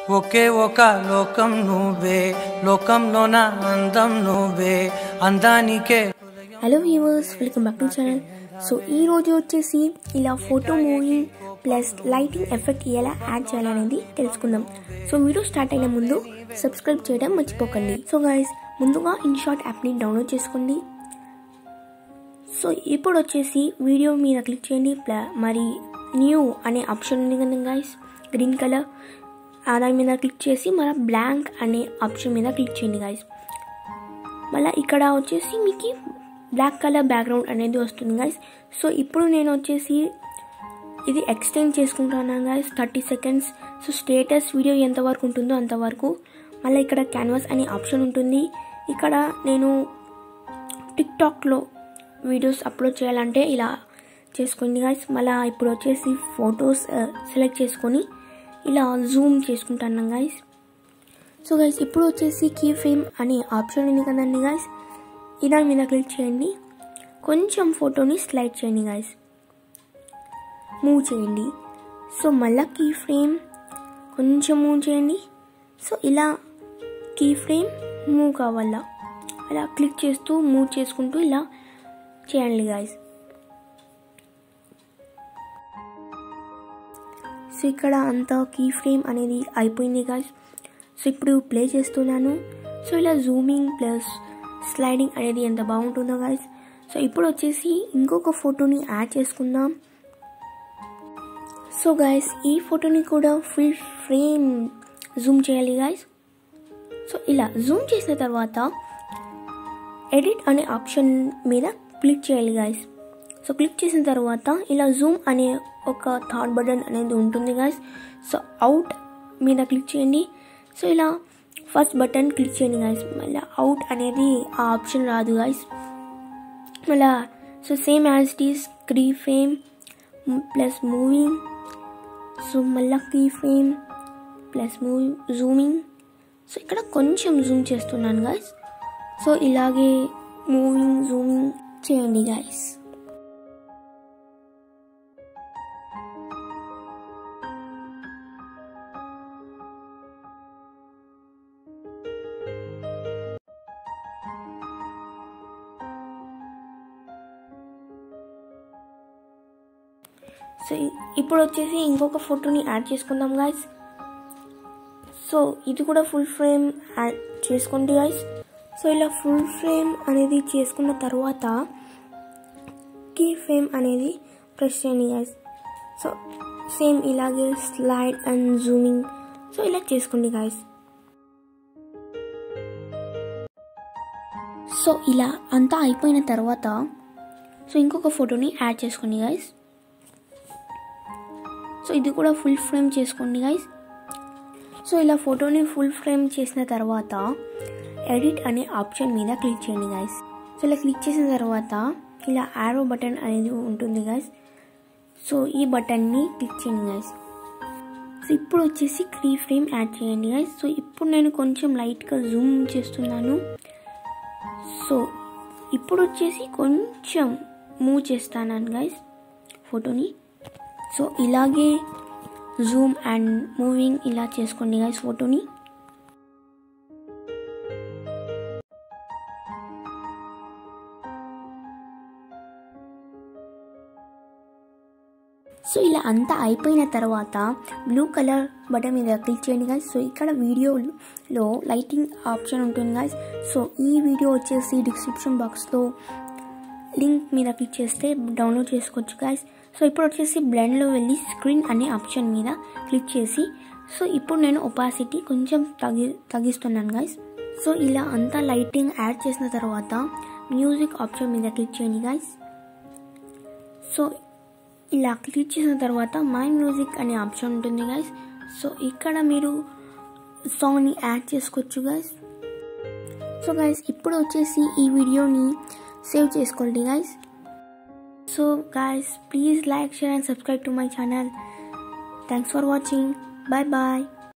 ఒకే ఒక లోకం నువ్వే లోకంలోన అందం నువ్వే అందానికే hello viewers welcome back to channel so ఈ రోజు వచ్చేసి ఇలా photo moving plus lighting effect ఎలా యాడ్ చేయాలనేది తెలుసుకుందాం సో వీడియో స్టార్ట్ అయిన ముందు సబ్స్క్రైబ్ చేయడం మర్చిపోకండి సో గైస్ ముందుగా ఇన్షాట్ యాప్ని డౌన్లోడ్ చేసుకోండి సో ఇప్పుడు వచ్చేసి వీడియో మీద క్లిక్ చేయండి ప్ల- మరి న్యూ అనే ఆప్షన్ ఉంది కదా గైస్ గ్రీన్ కలర్ దాని మీద క్లిక్ చేసి మన బ్లాంక్ అనే ఆప్షన్ మీద క్లిక్ చేయండి గైస్ మళ్ళీ ఇక్కడ వచ్చేసి మీకు బ్లాక్ కలర్ బ్యాక్గ్రౌండ్ అనేది వస్తుంది గైస్ సో ఇప్పుడు నేను వచ్చేసి ఇది ఎక్స్టెండ్ చేసుకుంటున్నాను guys thirty seconds so status video ఎంతవరకు ఉంటుందో అంతవరకు మళ్ళీ ఇక్కడ క్యాన్వాస్ అనే ఆప్షన్ ఉంటుంది ఇక్కడ నేను టిక్టాక్లో వీడియోస్ అప్లోడ్ చేయాలంటే ఇలా చేసుకోండి గైస్ మళ్ళీ ఇప్పుడు వచ్చేసి ఫొటోస్ సెలెక్ట్ చేసుకొని ఇలా జూమ్ చేసుకుంటాను గైస్ సో గైస్ ఇప్పుడు వచ్చేసి కీ ఫ్రేమ్ అనే ఆప్షన్ ఉంది కదండి గైస్ దాని మీద క్లిక్ చేయండి కొంచెం ఫోటోని స్లైడ్ చేయండి గైస్ మూవ్ చేయండి సో మళ్ళీ కీ ఫ్రేమ్ కొంచెం మూవ్ చేయండి సో ఇలా కీ ఫ్రేమ్ మూవ్ కావాలా అలా క్లిక్ చేస్తూ మూవ్ చేసుకుంటూ ఇలా చేయండి గాయస్ సో ఇక్కడ అంతా కీ ఫ్రేమ్ అనేది అయిపోయింది గాయస్ సో ఇప్పుడు ప్లే చేస్తున్నాను సో ఇలా జూమింగ్ ప్లస్ స్లైడింగ్ అనేది ఎంత బాగుంటుందో గాయస్ సో ఇప్పుడు వచ్చేసి ఇంకొక ఫోటోని యాడ్ చేసుకుందాం సో గాయస్ ఈ ఫోటోని కూడా ఫుల్ ఫ్రేమ్ జూమ్ చేయాలి గాయస్ సో ఇలా జూమ్ చేసిన తర్వాత ఎడిట్ అనే ఆప్షన్ మీద క్లిక్ చేయాలి గాయస్ సో క్లిక్ చేసిన తర్వాత ఇలా జూమ్ అనే ఒక థర్డ్ బటన్ అనేది ఉంటుంది గాయస్ సో అవుట్ మీద క్లిక్ చేయండి సో ఇలా ఫస్ట్ బటన్ క్లిక్ చేయండి గాయస్ మళ్ళీ అవుట్ అనేది ఆ ఆప్షన్ రాదు గాయస్ మళ్ళా so same as it is key frame plus moving so మళ్ళీ key frame plus move zooming so ఇక్కడ కొంచెం జూమ్ చేస్తున్నాను గాయస్ సో ఇలాగే మూవింగ్ జూమింగ్ చేయండి గాయస్ సో ఇ- ఇప్పుడు వచ్చేసి ఇంకొక ఫోటోని యాడ్ చేసుకుందాం గాయస్ సో ఇది కూడా ఫుల్ ఫ్రేమ్ యాడ్ చేసుకోండి గాయస్ సో ఇలా ఫుల్ ఫ్రేమ్ అనేది చేసుకున్న తర్వాత కీ ఫ్రేమ్ అనేది ప్రెస్ చేయండి గాయస్ సో సేమ్ ఇలాగే స్లైడ్ అండ్ జూమింగ్ సో ఇలా చేసుకోండి గాయస్ సో ఇలా అంతా అయిపోయిన తర్వాత సో ఇంకొక ఫోటోని యాడ్ చేసుకోండి గాయస్ సో ఇది కూడా ఫుల్ ఫ్రేమ్ చేసుకోండి గైస్ సో ఇలా ఫోటోని ఫుల్ ఫ్రేమ్ చేసిన తర్వాత ఎడిట్ అనే ఆప్షన్ మీద క్లిక్ చేయండి గైస్ సో ఇలా క్లిక్ చేసిన తర్వాత ఇలా ఆరో బటన్ అనేది ఉంటుంది గైస్ సో ఈ బటన్ని క్లిక్ చేయండి గైస్ సో ఇప్పుడు వచ్చేసి క్రీ ఫ్రేమ్ యాడ్ చేయండి గైస్ సో ఇప్పుడు నేను కొంచెం లైట్గా జూమ్ చేస్తున్నాను సో ఇప్పుడు వచ్చేసి కొంచెం మూవ్ చేస్తాను గైస్ ఫోటోని సో ఇలాగే జూమ్ అండ్ మూవింగ్ ఇలా చేసుకోండి గైస్ ఫోటోని సో ఇలా అంతా అయిపోయిన తర్వాత బ్లూ కలర్ బటన్ మీద క్లిక్ చేయండి గాయస్ సో ఇక్కడ వీడియోలో లైటింగ్ ఆప్షన్ ఉంటుంది గాయస్ సో ఈ వీడియో వచ్చేసి డిస్క్రిప్షన్ బాక్స్లో లింక్ మీద క్లిక్ చేస్తే డౌన్లోడ్ చేసుకోవచ్చు గాయస్ సో ఇప్పుడు వచ్చేసి బ్లెండ్లో వెళ్ళి స్క్రీన్ అనే ఆప్షన్ మీద క్లిక్ చేసి సో ఇప్పుడు నేను ఒపాసిటీ కొంచెం తగ్గి తగ్గిస్తున్నాను గాయస్ సో ఇలా అంతా లైటింగ్ యాడ్ చేసిన తర్వాత మ్యూజిక్ ఆప్షన్ మీద క్లిక్ చేయండి గాయస్ సో ఇలా క్లిక్ చేసిన తర్వాత మై మ్యూజిక్ అనే ఆప్షన్ ఉంటుంది గాయస్ సో ఇక్కడ మీరు సాంగ్ని యాడ్ చేసుకోవచ్చు గాయస్ సో గైస్ ఇప్పుడు వచ్చేసి ఈ వీడియోని సేవ్ చేసుకోండి guys so guys please like share and subscribe to my channel thanks for watching bye bye